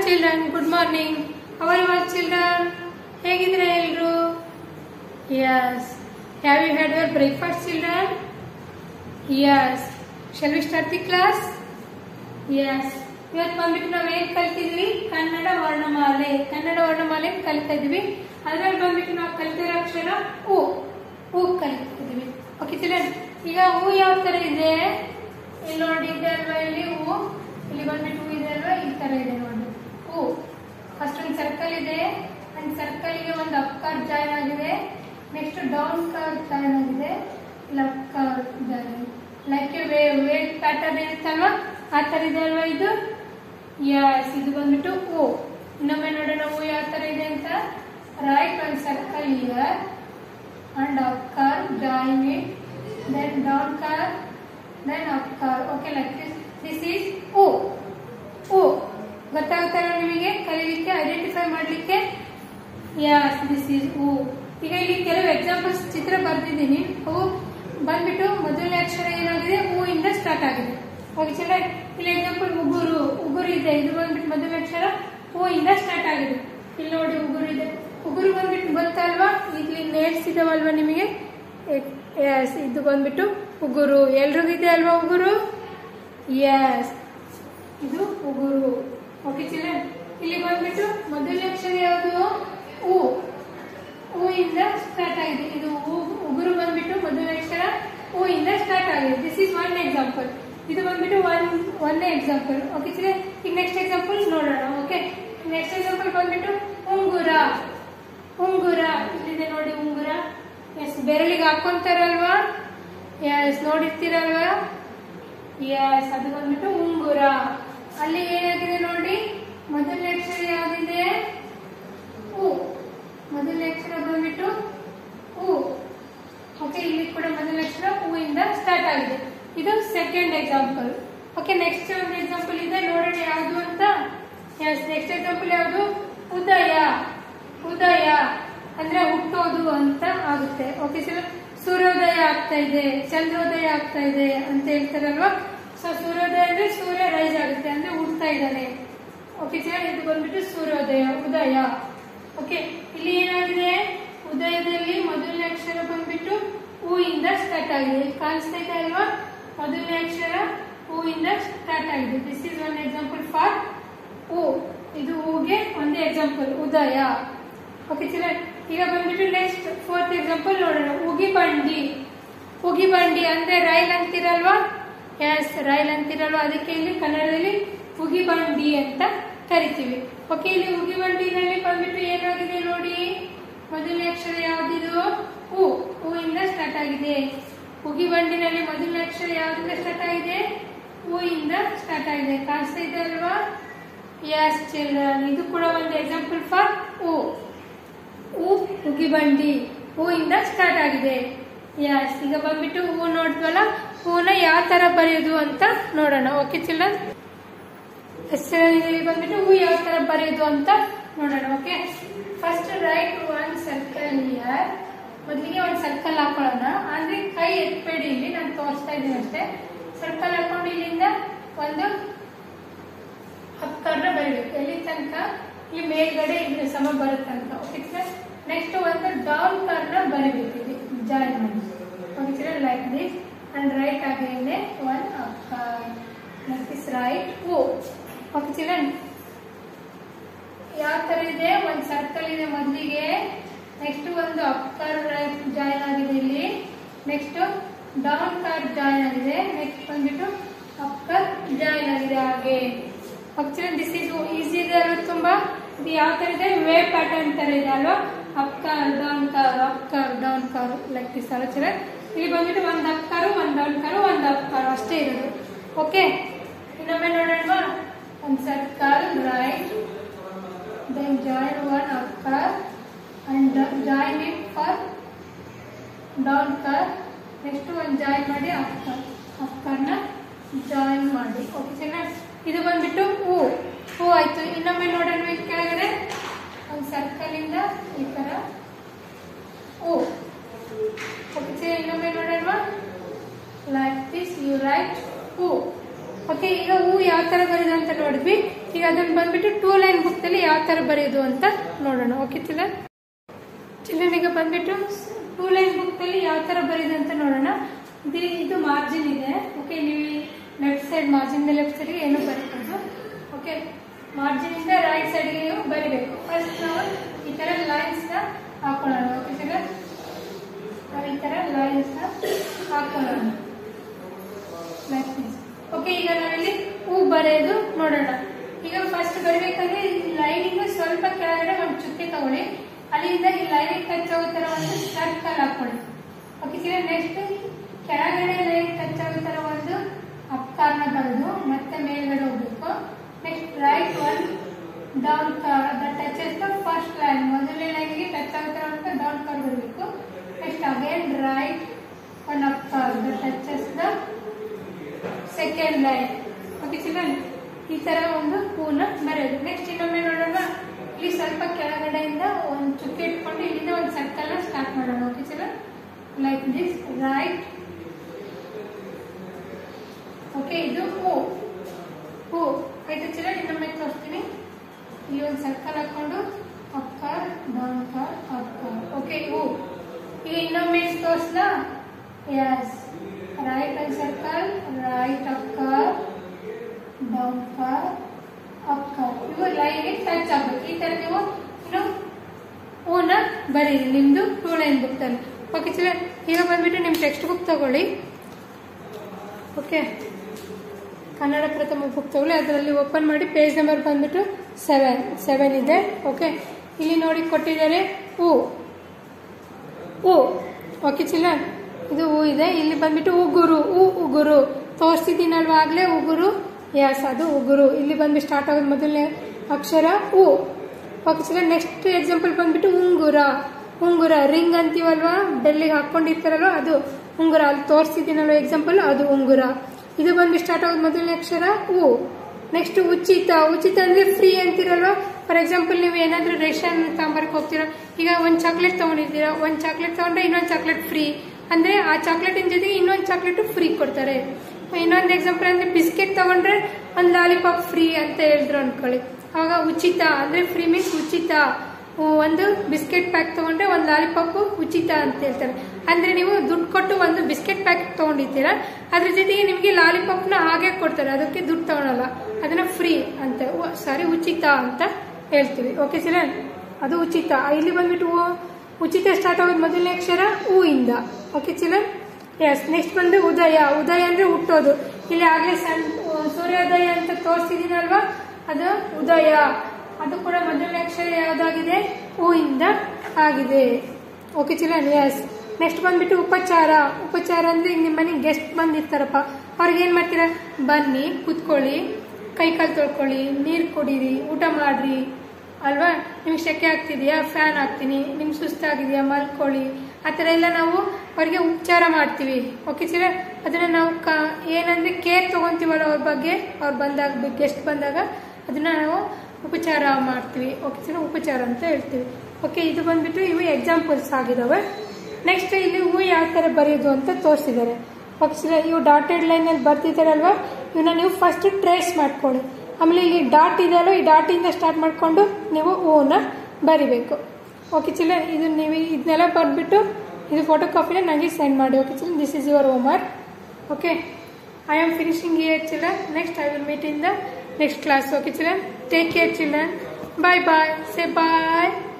Children good morning our all children ಹೇಗಿದ್ರೆ ಎಲ್ರು yes have you had your breakfast children yes shall we start the class yes ಇವತ್ತು ಬಂದ್ಬಿಟ್ಟು ನಾವು ಏನ್ ಕಲ್ತಿದ್ವಿ ಕನ್ನಡ ವರ್ಣಮಾಲೆ ಕನ್ನಡ ವರ್ಣಮಾಲೆ ಕಲಿತಾ ಇದ್ವಿ ಅದ್ರಲ್ಲಿ ಬಂದ್ಬಿಟ್ಟು ನಾವು ಕಲಿತಿರೋ ಅಕ್ಷರ ಹೂ ಹೂ ಕಲಿತಿದ್ವಿ ಓಕೆ ಚಿಲ್ಡ್ರನ್ ಈಗ ಹೂ ಯಾವ ತರ ಇದೆ ಇಲ್ಲಿ ನೋಡಿ ಇದೆ ಅಲ್ವಾ ಇಲ್ಲಿ ಹೂ ಇಲ್ಲಿ ಬಂದ್ಬಿಟ್ಟು ಹೂ ಇದೆ ಅಲ್ವಾ ಈ ತರ ಇದೆ ನೋಡಿ ಹೂ ಫಸ್ಟ್ ಒಂದು ಸರ್ಕಲ್ ಇದೆ ಒಂದು ಸರ್ಕಲ್ಗೆ ಒಂದು ಅಪ್ ಕಾರ್ಡ್ ಜಾಯಿನ್ ಆಗಿದೆ ನೆಕ್ಸ್ಟ್ ಡೌನ್ ಕಾರ್ಡ್ ಜಾಯಿನ್ ಆಗಿದೆ up curve join like wave wave pattern ಇರುತ್ತಲ್ವಾ ಆ ತರ ಇದೆ ಅಲ್ವಾ ಇದು ಯಸ್ ಇದು ಬಂದ್ಬಿಟ್ಟು ಓ ಇನ್ನೊಮ್ಮೆ ನೋಡೋಣ ಹೂ ಯಾವ ತರ ಇದೆ ಅಂತ ರೈಟ್ ಒಂದು circle here and up curve join it then down curve then up curve okay like this this is oh oh ಗೊತ್ತಾಗುತ್ತಲ್ಲ ನಿಮಗೆ ಕಲೀಲಿಕ್ಕೆ ಐಡೆಂಟಿಫೈ ಮಾಡಲಿಕ್ಕೆ ಯಸ್ ದಿಸ್ ಈಸ್ ಹೂ ಈಗ ಇಲ್ಲಿ ಕೆಲವು ಎಕ್ಸಾಂಪಲ್ಸ್ ಚಿತ್ರ ಬರ್ದಿದ್ದೀನಿ ಹೂ ಬಂದ್ಬಿಟ್ಟು ಮೊದಲನೇ ಅಕ್ಷರ ಏನಾಗಿದೆ ಹೂವಿಂದ ಸ್ಟಾರ್ಟ್ ಆಗಿದೆ ಓಕೆ ಚಲ ಇಲ್ಲಿ ಎಕ್ಸಾಂಪಲ್ ಉಗುರು ಉಗುರು ಇದೆ ಇದು ಬಂದ್ಬಿಟ್ಟು ಮೊದಲನೇ ಅಕ್ಷರ ಹೂವಿಂದ ಸ್ಟಾರ್ಟ್ ಆಗಿದೆ ಇಲ್ಲಿ ನೋಡಿ ಉಗುರು ಇದೆ ಉಗುರು ಬಂದ್ಬಿಟ್ಟು ಗೊತ್ತಲ್ವಾ ಇಲ್ಲಿ ನೇಟ್ಸ್ ಇದಾವಲ್ವಾ ನಿಮಗೆ ಎಸ್ ಇದು ಬಂದ್ಬಿಟ್ಟು ಉಗುರು ಎಲ್ರಿಗೂ ಇದೆ ಅಲ್ವಾ ಉಗುರು ಎಸ್ ಇದು ಉಗುರು ಓಕೆ ಚಿಲ್ಡ್ರನ್ ಇಲ್ಲಿ ಬಂದ್ಬಿಟ್ಟು ಮೊದಲನೇ ಅಕ್ಷರ ಯಾವುದು ಹೂ ಹೂವಿಂದ ಸ್ಟಾರ್ಟ್ ಆಗಿದೆ ಇದು ಹೂ ಉಗುರು ಬಂದ್ಬಿಟ್ಟು ಮೊದಲನೇ ಅಕ್ಷರ ಹೂವಿಂದ ಸ್ಟಾರ್ಟ್ ಆಗಿದೆ ದಿಸ್ ಇಸ್ ಒನ್ ಎಕ್ಸಾಂಪಲ್ ಇದು ಬಂದ್ಬಿಟ್ಟು ಒನ್ ಒಂದೇ ಎಕ್ಸಾಂಪಲ್ ಓಕೆ ಚಿಲ್ಡ್ರನ್ ಈಗ ನೆಕ್ಸ್ಟ್ ಎಕ್ಸಾಂಪಲ್ ನೋಡೋಣ ಓಕೆ ನೆಕ್ಸ್ಟ್ ಎಕ್ಸಾಂಪಲ್ ಬಂದ್ಬಿಟ್ಟು ಉಂಗುರ ಉಂಗುರ ಇಲ್ಲಿದೆ ನೋಡಿ ಉಂಗುರ ಎಸ್ ಬೆರಳಿಗೆ ಹಾಕೊಂತಾರಲ್ವಾ ಎಸ್ ನೋಡಿರ್ತೀರಲ್ವಾ ಎಸ್ ಅದು ಬಂದ್ಬಿಟ್ಟು ಉಂಗುರ ಅಲ್ಲಿ ಏನಾಗಿದೆ ನೋಡಿ ಮೊದಲನೇ ಅಕ್ಷರ ಯಾವ್ದಿದೆ ಹೂ ಮೊದಲನೇ ಅಕ್ಷರ ಬಂದ್ಬಿಟ್ಟು ಹೂ ಓಕೆ ಇಲ್ಲಿ ಕೂಡ ಮೊದಲನೇ ಅಕ್ಷರ ಹೂವಿಂದ ಸ್ಟಾರ್ಟ್ ಆಗಿದೆ ಇದು ಸೆಕೆಂಡ್ ಎಕ್ಸಾಂಪಲ್ ಓಕೆ ನೆಕ್ಸ್ಟ್ ಒಂದು ಎಕ್ಸಾಂಪಲ್ ಇದೆ ನೋಡೋಣ ಯಾವುದು ಅಂತ ಎಸ್ ನೆಕ್ಸ್ಟ್ ಎಕ್ಸಾಂಪಲ್ ಯಾವುದು ಉದಯ ಉದಯ ಅಂದ್ರೆ ಹುಟ್ಟೋದು ಅಂತ ಆಗುತ್ತೆ ಓಕೆ ಸರ್ ಸೂರ್ಯೋದಯ ಆಗ್ತಾ ಇದೆ ಚಂದ್ರೋದಯ ಆಗ್ತಾ ಇದೆ ಅಂತ ಹೇಳ್ತಾರಲ್ವಾ ಸೊ ಸೂರ್ಯೋದಯ ಅಂದ್ರೆ ಸೂರ್ಯ ರೈಸ್ ಆಗುತ್ತೆ ಅಂದ್ರೆ ಹುಡ್ತಾ ಇದ್ದಾನೆ ಓಕೆ ಸರ್ ಇದು ಬಂದ್ಬಿಟ್ಟು ಸೂರ್ಯೋದಯ ಉದಯ ಓಕೆ ಇಲ್ಲಿ ಏನಾಗಿದೆ ಉದಯದಲ್ಲಿ ಮೊದಲನೇ ಅಕ್ಷರ ಬಂದ್ಬಿಟ್ಟು ಹೂವಿಂದ ಸ್ಟಾರ್ಟ್ ಆಗಿದೆ ಕಾಣಿಸ್ತಾ ಇದೆ ಅಲ್ವಾ ಮೊದಲನೇ ಅಕ್ಷರ ಹೂವಿಂದ ಸ್ಟಾರ್ಟ್ ಆಗಿದೆ this is one example for ಹೂ ಇದು ಹೂಗೆ ಒಂದೇ ಎಕ್ಸಾಂಪಲ್ ಉದಯ ಓಕೆ ಚಿಲ್ಡ್ರನ್ ಈಗ ಬಂದ್ಬಿಟ್ಟು ನೆಕ್ಸ್ಟ್ ಫೋರ್ತ್ ಎಕ್ಸಾಂಪಲ್ ನೋಡೋಣ ಉಗಿ ಬಂಡಿ ಉಗಿ ಬಂಡಿ ಅಂದ್ರೆ ರೈಲ್ ಅಂತಿರಲ್ವಾ ಎಸ್ ರೈಲ್ ಅಂತಿರಲ್ವಾ ಅದಕ್ಕೆ ಇಲ್ಲಿ ಕನ್ನಡದಲ್ಲಿ ಉಗಿ ಬಂಡಿ ಅಂತ ಕರಿತೀವಿ ಓಕೆ ಇಲ್ಲಿ ಉಗಿ ಬಂಡಿನಲ್ಲಿ ಬಂದ್ಬಿಟ್ಟು ಏನಾಗಿದೆ ನೋಡಿ ಮೊದಲನೇ ಅಕ್ಷರ ಯಾವ್ದಿದು ಹೂ ಹೂವಿಂದ ಸ್ಟಾರ್ಟ್ ಆಗಿದೆ ಉಗಿ ಬಂಡಿನಲ್ಲಿ ಮೊದಲನೇ ಅಕ್ಷರ ಯಾವ್ದಿಂದ ಸ್ಟಾರ್ಟ್ ಆಗಿದೆ ಹೂವಿಂದ ಸ್ಟಾರ್ಟ್ ಆಗಿದೆ ಕಾಣಿಸ್ತಾ ಇದೆ ಅಲ್ವಾ ಎಸ್ ಚಿಲ್ಡ್ರನ್ ಇದು ಕೂಡ ಒಂದು ಎಕ್ಸಾಂಪಲ್ ಫಾರ್ ಹೂ ಹೂ ಉಗಿಬಂಡಿ ಹೂವಿಂದ ಸ್ಟಾರ್ಟ್ ಆಗಿದೆ ಯಸ್ ಈಗ ಬಂದ್ಬಿಟ್ಟು ಹೂ ನೋಡಿದ್ವಲ್ಲ ಹೂನ ಯಾವ ತರ ಬರೆಯೋದು ಅಂತ ನೋಡೋಣ ಓಕೆ ಚಿಲ್ಡ್ರನ್ ಬಂದ್ಬಿಟ್ಟು ಹೂ ಯಾವ ತರ ಬರೆಯೋದು ಅಂತ ನೋಡೋಣ okay first write one circle here ಮೊದಲಿಗೆ ಒಂದು ಸರ್ಕಲ್ ಹಾಕೊಳ್ಳೋಣ ಅಂದ್ರೆ ಕೈ ಎತ್ಬೇಡಿ ಇಲ್ಲಿ ನಾನು ತೋರಿಸ್ತಾ ಇದ್ದೀನಿ ಅಷ್ಟೇ ಸರ್ಕಲ್ ಹಾಕೊಂಡು ಇಲ್ಲಿಂದ ಒಂದು ಹಕ್ಕನ್ನ ಬರೀಬೇಕು ಎಲ್ಲಿ ತನಕ ಇಲ್ಲಿ ಮೇಲ್ಗಡೆ ಇಲ್ಲಿ ಸಮ ಬರುತ್ತಂತ ಓಕೆ ಸರ್ ನೆಕ್ಸ್ಟ್ ಒಂದು ಡೌನ್ ಕರ್ನ ಬರಿಬೇಕು ಇಲ್ಲಿ ಜಾಯಿನ್ ಮಾಡಿ okay sir like this and write ಆಗೇನೆ one like this write oh okay children ಯಾವ ತರ ಇದೆ ಒಂದು ಸರ್ಕಲ್ ಇದೆ ಮೊದಲಿಗೆ ನೆಕ್ಸ್ಟ್ ಒಂದು ಅಪ್ ಕರ್ ಜಾಯಿನ್ ಆಗಿದೆ ಇಲ್ಲಿ ನೆಕ್ಸ್ಟ್ ಡೌನ್ ಕರ್ ಜಾಯಿನ್ ಆಗಿದೆ ನೆಕ್ಸ್ಟ್ ಬಂದ್ಬಿಟ್ಟು ಅಪ್ ಕರ್ ಜಾಯಿನ್ ಆಗಿದೆ ಹಾಗೆ ಆಕ್ಚುಲಿ ದಿಸ್ ಇಸ್ ಈಸಿ ಇದೆ ಅಲ್ವಾ ತುಂಬಾ ಇದು ಯಾವ ತರ ಇದೆ ವೇ ಪ್ಯಾಟರ್ನ್ ತರ ಇದೆ ಅಲ್ವಾ up curve down curve up curve down curve like this ಅಲ್ಲ ಚಲ ಇಲ್ಲಿ ಬಂದ್ಬಿಟ್ಟು ಒಂದು ಅಪ್ ಕಾರು ಒಂದು ಡೌನ್ ಕಾರು ಒಂದು ಅಪ್ ಕಾರು ಅಷ್ಟೇ ಇರೋದು ಓಕೆ ಇನ್ನೊಮ್ಮೆ ನೋಡೋಣ ಒಂದು circle write then join one up curve and join it for down curve next ಒಂದು ಜಾಯಿನ್ ಮಾಡಿ ಅಪ್ ಕಾರ್ ಅಪ್ ಕಾರ್ನ ಜಾಯಿನ್ ಮಾಡಿ ಓಕೆ ಚೆನ್ನಾಗಿ ಇದು ಬಂದ್ಬಿಟ್ಟು ಹೂ ಹೂ ಆಯ್ತು ಇನ್ನೊಮ್ಮೆ ನೋಡೋಣ ಈ ಕೆಳಗಡೆ ಒಂದು ಸರ್ಕಲ್ ಇಂದ ಈ ತರ ಹೂ ಓಕೆ ಇನ್ನೊಮ್ಮೆ ನೋಡೋಣ ಲೈಕ್ ದಿಸ್ ಯು ರೈಟ್ ಹೂ ಓಕೆ ಈಗ ಹೂ ಯಾವ ತರ ಬರೆಯೋದು ಅಂತ ನೋಡಿದ್ವಿ ಈಗ ಅದನ್ನ ಬಂದ್ಬಿಟ್ಟು ಟೂ ಲೈನ್ ಬುಕ್ ಅಲ್ಲಿ ಯಾವ ತರ ಬರೆಯೋದು ಅಂತ ನೋಡೋಣ ಓಕೆ ಚಿಲ್ಡ್ರನ್ ಚಿಲ್ಡ್ರನ್ ಈಗ ಬಂದ್ಬಿಟ್ಟು ಟೂ ಲೈನ್ ಬುಕ್ ಅಲ್ಲಿ ಯಾವ ತರ ಬರೆಯೋದು ಅಂತ ನೋಡೋಣ ಇದು ಇದು ಮಾರ್ಜಿನ್ ಇದೆ ಓಕೆ ನೀವು ಲೆಫ್ಟ್ ಸೈಡ್ ಮಾರ್ಜಿನ್ ಲೆಫ್ಟ್ ಸೈಡ್ಗೆ ಏನು ಬರೀಬೋದು ಓಕೆ ಮಾರ್ಜಿನ್ ಇಂದ ರೈಟ್ ಸೈಡ್ಗೆ ನೀವು ಬರಿಬೇಕು ಫಸ್ಟ್ ನಾವು ಈ ತರ ಲೈನ್ಸ್ ನ ಹಾಕೊಳ್ಳೋಣ ಓಕೆ ಚಿಲ್ಡ್ರನ್ ನಾವು ಈ ತರ ಲೈನ್ಸ್ ನ ಹಾಕೊಳ್ಳೋಣ ಓಕೆ ಈಗ ನಾವಿಲ್ಲಿ ಹೂ ಬರೆಯೋದು ನೋಡೋಣ ಈಗ ಫಸ್ಟ್ ಬರಬೇಕಂದ್ರೆ ಲೈನಿಂಗ್ ಸ್ವಲ್ಪ ಕೆಳಗಡೆ ಒಂದು ಚುಕ್ಕೆ ತಗೊಳ್ಳಿ ಅಲ್ಲಿಂದ ಈ ಲೈನಿಗೆ ಟಚ್ ಆಗೋ ತರ ಒಂದು ಸರ್ಕಲ್ ಹಾಕೊಳ್ಳಿ ಓಕೆ ಸರ್ ನೆಕ್ಸ್ಟ್ ಕೆಳಗಡೆ ಲೈನ್ ಟಚ್ ಆಗೋ ತರ ಒಂದು ಅಪ್ಕಾರ್ನ ಬರೆದು ಮತ್ತೆ ಮೇಲ್ಗಡೆ ಹೋಗ್ಬೇಕು next write one down curve that touches the first line ಮೊದಲನೇ ಲೈನ್ಗೆ ಟಚ್ ಆಗೋ ತರ ಅಂತ ಡೌನ್ ಕರ್ ಬರಬೇಕು next again write one up curve that touches the second line okay children ಈ ತರ ಒಂದು ಹೂನ ಬರೆಯೋದು ನೆಕ್ಸ್ಟ್ ಇನ್ನೊಮ್ಮೆ ನೋಡೋಣ ಇಲ್ಲಿ ಸ್ವಲ್ಪ ಕೆಳಗಡೆಯಿಂದ ಒಂದು ಚುಕ್ಕೆ ಇಟ್ಕೊಂಡು ಇಲ್ಲಿಂದ ಒಂದು ಸರ್ಕಲ್ ಸ್ಟಾರ್ಟ್ ಮಾಡೋಣ okay children like this write okay ಇದು ಹೂ ಹೂ ಆಯ್ತು ಚಿಲ್ಡ್ರನ್ ಇನ್ನೊಮ್ಮೆ ತೋರಿಸ್ತೀನಿ ಇಲ್ಲಿ ಒಂದು ಸರ್ಕಲ್ ಹಾಕೊಂಡು ಅಪ್ ಕರ್ ಡೌನ್ ಕರ್ ಅಪ್ ಕರ್ ಓಕೆ ಹೂ ಈಗ ಇನ್ನೊಮ್ಮೆ ತೋರಿಸ್ಲಾ yes right hand circle, right up curve, down curve, up curve. ಇವು ಲೈನ್ ಟಚ್ ಆಗ್ಬೇಕು ಈ ತರ ನೀವು ಇನ್ನು ಹೂನ ಬರೀರಿ ನಿಮ್ದು ಟೂ ಲೈನ್ ಬುಕ್ ಅಲ್ಲಿ ಓಕೆ ಚಲ ಈಗ ಬಂದ್ಬಿಟ್ಟು ನಿಮ್ ಟೆಕ್ಸ್ಟ್ ಬುಕ್ ತಗೊಳ್ಳಿ ಓಕೆ ಕನ್ನಡ ಪ್ರಥಮ ಬುಕ್ ತಗೊಳ್ಳಿ ಅದರಲ್ಲಿ ಓಪನ್ ಮಾಡಿ ಪೇಜ್ ನಂಬರ್ ಬಂದ್ಬಿಟ್ಟು ಸೆವೆನ್ ಸೆವೆನ್ ಇದೆ ಓಕೆ ಇಲ್ಲಿ ನೋಡಿ ಕೊಟ್ಟಿದ್ದಾರೆ ಹೂ ಹೂ ಓಕೆ ಚಿಲ್ಲ ಇದು ಹೂ ಇದೆ ಇಲ್ಲಿ ಬಂದ್ಬಿಟ್ಟು ಉಗುರು ಹೂ ಉಗುರು ತೋರಿಸ್ತಿದ್ದೀನಲ್ವಾ ಆಗ್ಲೇ ಉಗುರು ಯಸ್ ಅದು ಉಗುರು ಇಲ್ಲಿ ಬಂದ್ಬಿಟ್ಟು ಸ್ಟಾರ್ಟ್ ಆಗೋದು ಮೊದಲನೇ ಅಕ್ಷರ ಹೂ ಓಕೆ ಚಿಲ್ಲ ನೆಕ್ಸ್ಟ್ ಎಕ್ಸಾಂಪಲ್ ಬಂದ್ಬಿಟ್ಟು ಉಂಗುರ ಉಂಗುರ ರಿಂಗ್ ಅಂತೀವಲ್ವಾ ಬೆಲ್ಲಿಗೆ ಹಾಕೊಂಡಿರ್ತಾರಲ್ವ ಅದು ಉಂಗುರ ಅಲ್ಲಿ ತೋರಿಸ್ತಿದ್ದೀನಲ್ವ ಎಕ್ಸಾಂಪಲ್ ಅದು ಉಂಗುರ ಇದು ಬಂದ್ಬಿಟ್ಟು ಸ್ಟಾರ್ಟ್ ಆಗೋದು ಮೊದಲನೇ ಅಕ್ಷರ ಹೂ ನೆಕ್ಸ್ಟ್ ಉಚಿತ ಉಚಿತ ಅಂದ್ರೆ ಫ್ರೀ ಅಂತಿರಲ್ವಾ ಫಾರ್ ಎಕ್ಸಾಂಪಲ್ ನೀವು ಏನಾದ್ರೂ ರೇಷನ್ ತಗೊಂಬರಕ್ ಹೋಗ್ತೀರಾ ಈಗ ಒಂದ್ ಚಾಕ್ಲೇಟ್ ತಗೊಂಡಿದ್ದೀರಾ ಒಂದ್ ಚಾಕ್ಲೇಟ್ ತಗೊಂಡ್ರೆ ಇನ್ನೊಂದ್ ಚಾಕ್ಲೇಟ್ ಫ್ರೀ ಅಂದ್ರೆ ಆ ಚಾಕ್ಲೇಟಿನ ಜೊತೆಗೆ ಇನ್ನೊಂದ್ ಚಾಕ್ಲೇಟ್ ಫ್ರೀ ಕೊಡ್ತಾರೆ ಇನ್ನೊಂದ್ ಎಕ್ಸಾಂಪಲ್ ಅಂದ್ರೆ ಬಿಸ್ಕೆಟ್ ತಗೊಂಡ್ರೆ ಒಂದ್ ಲಾಲಿಪಾಪ್ ಫ್ರೀ ಅಂತ ಹೇಳಿದ್ರು ಅನ್ಕೊಳ್ಳಿ ಅವಾಗ ಉಚಿತ ಅಂದ್ರೆ ಫ್ರೀ ಮೀನ್ಸ್ ಉಚಿತ ಒಂದು ಬಿಸ್ಕೆಟ್ ಪ್ಯಾಕ್ ತಗೊಂಡ್ರೆ ಒಂದು ಲಾಲಿಪಾಪ್ ಉಚಿತ ಅಂತ ಹೇಳ್ತಾರೆ ಅಂದ್ರೆ ನೀವು ದುಡ್ಡು ಕೊಟ್ಟು ಒಂದು ಬಿಸ್ಕೆಟ್ ಪ್ಯಾಕೆಟ್ ತಗೊಂಡಿದ್ದೀರಾ ಅದ್ರ ಜೊತೆಗೆ ನಿಮಗೆ ಲಾಲಿಪಾಪ್ನ ಹಾಗೆ ಕೊಡ್ತಾರೆ ಅದಕ್ಕೆ ದುಡ್ಡು ತಗೊಳಲ್ಲ ಅದನ್ನ ಫ್ರೀ ಅಂತ ಸಾರಿ ಉಚಿತ ಅಂತ ಹೇಳ್ತೀವಿ ಓಕೆ ಸರ್ ಅದು ಉಚಿತ ಇಲ್ಲಿ ಬಂದ್ಬಿಟ್ಟು ಉಚಿತ ಸ್ಟಾರ್ಟ್ ಆಗೋದು ಮೊದಲನೇ ಅಕ್ಷರ ಹೂ ಇಂದ ಓಕೆ ಚಿಲನ್ ಎಸ್ ನೆಕ್ಸ್ಟ್ ಬಂದು ಉದಯ ಉದಯ ಅಂದ್ರೆ ಹುಟ್ಟೋದು ಇಲ್ಲಿ ಆಗ್ಲೇ ಸಣ್ಣ ಸೂರ್ಯೋದಯ ಅಂತ ತೋರಿಸಿದೀನಲ್ವಾ ಅದು ಉದಯ ಅದು ಕೂಡ ಮೊದಲನೇ ಅಕ್ಷರ ಯಾವ್ದಾಗಿದೆ ಹೂ ಇಂದ ಆಗಿದೆ ಓಕೆ ಚಿಲನ್ ಎಸ್ ನೆಕ್ಸ್ಟ್ ಬಂದ್ಬಿಟ್ಟು ಉಪಚಾರ ಉಪಚಾರ ಅಂದ್ರೆ ಈಗ ನಿಮ್ಮ ಮನೆಗೆ ಗೆಸ್ಟ್ ಬಂದಿರ್ತಾರಪ್ಪ ಅವ್ರಿಗೆ ಏನ್ ಮಾಡ್ತೀರಾ ಬನ್ನಿ ಕುತ್ಕೊಳ್ಳಿ ಕೈ ಕಾಲು ತೊಳ್ಕೊಳ್ಳಿ ನೀರು ಕುಡೀರಿ ಊಟ ಮಾಡ್ರಿ ಅಲ್ವಾ ನಿಮ್ಗೆ ಸೆಕೆ ಆಗ್ತಿದೆಯಾ ಫ್ಯಾನ್ ಹಾಕ್ತೀನಿ ನಿಮ್ಗೆ ಸುಸ್ತಾಗಿದೆಯಾ ಮಲ್ಕೊಳ್ಳಿ ಆ ಥರ ಎಲ್ಲ ನಾವು ಅವ್ರಿಗೆ ಉಪಚಾರ ಮಾಡ್ತೀವಿ ಓಕೆ ಸರ ಅದನ್ನ ನಾವು ಕ ಏನಂದ್ರೆ ಕೇರ್ ತಗೊಂತೀವಲ್ಲ ಅವ್ರ ಬಗ್ಗೆ ಅವ್ರು ಬಂದಾಗ ಗೆಸ್ಟ್ ಬಂದಾಗ ಅದನ್ನ ನಾವು ಉಪಚಾರ ಮಾಡ್ತೀವಿ ಓಕೆ ಸರ್ ಉಪಚಾರ ಅಂತ ಹೇಳ್ತೀವಿ ಓಕೆ ಇದು ಬಂದ್ಬಿಟ್ಟು ಇವು ಎಕ್ಸಾಂಪಲ್ಸ್ ಆಗಿದಾವೆ ನೆಕ್ಸ್ಟ್ ಇಲ್ಲಿ ಹೂ ಯಾವ ಥರ ಬರೆಯೋದು ಅಂತ ತೋರಿಸಿದ್ದಾರೆ ಓಕೆ ಸರ್ ಇವು ಡಾಟೆಡ್ ಲೈನಲ್ಲಿ ಬರ್ತಿದ್ದಾರಲ್ವಾ ಇವನ್ನ ನೀವು ಫಸ್ಟ್ ಟ್ರೇಸ್ ಮಾಡ್ಕೊಳ್ಳಿ ಆಮೇಲೆ ಇಲ್ಲಿ ಡಾಟ್ ಇದೆಯಲ್ಲ ಈ ಡಾಟಿಂದ ಸ್ಟಾರ್ಟ್ ಮಾಡಿಕೊಂಡು ನೀವು ಹೂವನ್ನ ಬರಿಬೇಕು ಓಕೆ ಚಿಲ್ಲ ಇದು ನೀವು ಇದನ್ನೆಲ್ಲ ಬರ್ಬಿಟ್ಟು ಇದು ಫೋಟೋ ಕಾಪಿನ ನನಗೆ ಸೆಂಡ್ ಮಾಡಿ ಓಕೆ ಚಿಲ್ಲ this is your homework okay I am finishing here children next I will meet in the next class okay children take care children bye bye say bye